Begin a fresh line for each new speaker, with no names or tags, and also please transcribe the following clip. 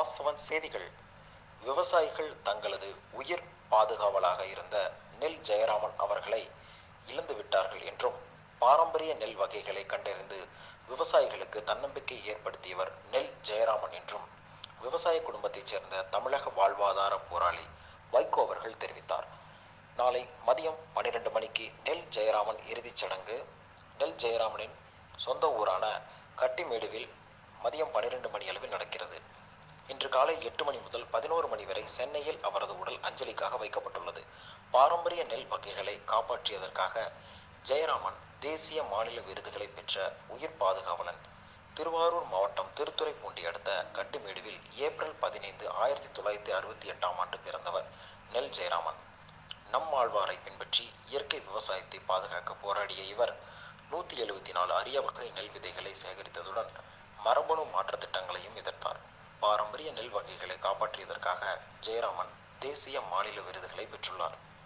news seven செய்திகள் விவசாயிகள் தங்களது உயிர் பாதுகாவலாக இருந்த நெல் ஜெயராமன் அவர்களை இழந்து விட்டார்கள் என்றும் பாரம்பரிய நெல் வகைகளை கண்டறிந்து விவசாயிகளுக்கு தன்னம்பிக்கை ஏற்படுத்தியவர் நெல் ஜெயராமன் என்றும் விவசாய குடும்பத்தைச் சேர்ந்த தமிழக வாழ்வாதார போராளி வைகோ அவர்கள் தெரிவித்தார் நாளை மதியம் பன்னிரண்டு மணிக்கு நெல் ஜெயராமன் இறுதிச் சடங்கு நெல் ஜெயராமனின் சொந்த ஊரான கட்டிமேடுவில் மதியம் பன்னிரண்டு மணி அளவில் நடக்கிறது இன்று காலை எட்டு மணி முதல் பதினோரு மணி வரை சென்னையில் அவரது உடல் அஞ்சலிக்காக வைக்கப்பட்டுள்ளது பாரம்பரிய நெல் வகைகளை காப்பாற்றியதற்காக ஜெயராமன் தேசிய மாநில விருதுகளை பெற்ற உயிர் பாதுகாவலன் திருவாரூர் மாவட்டம் திருத்துறைப்பூண்டி அடுத்த கட்டுமேடுவில் ஏப்ரல் பதினைந்து ஆயிரத்தி தொள்ளாயிரத்தி அறுபத்தி எட்டாம் ஆண்டு பிறந்தவர் நெல் ஜெயராமன் நம்மாழ்வாரை பின்பற்றி இயற்கை விவசாயத்தை பாதுகாக்க போராடிய இவர் நூற்றி எழுபத்தி நாலு அரிய வகை நெல் விதைகளை சேகரித்ததுடன் மரபணு மாற்ற திட்டங்களையும் எதிர்த்தார் பாரம்பரிய நெல் வகைகளை காப்பாற்றியதற்காக ஜெயராமன் தேசிய மாநில விருதுகளை பெற்றுள்ளார்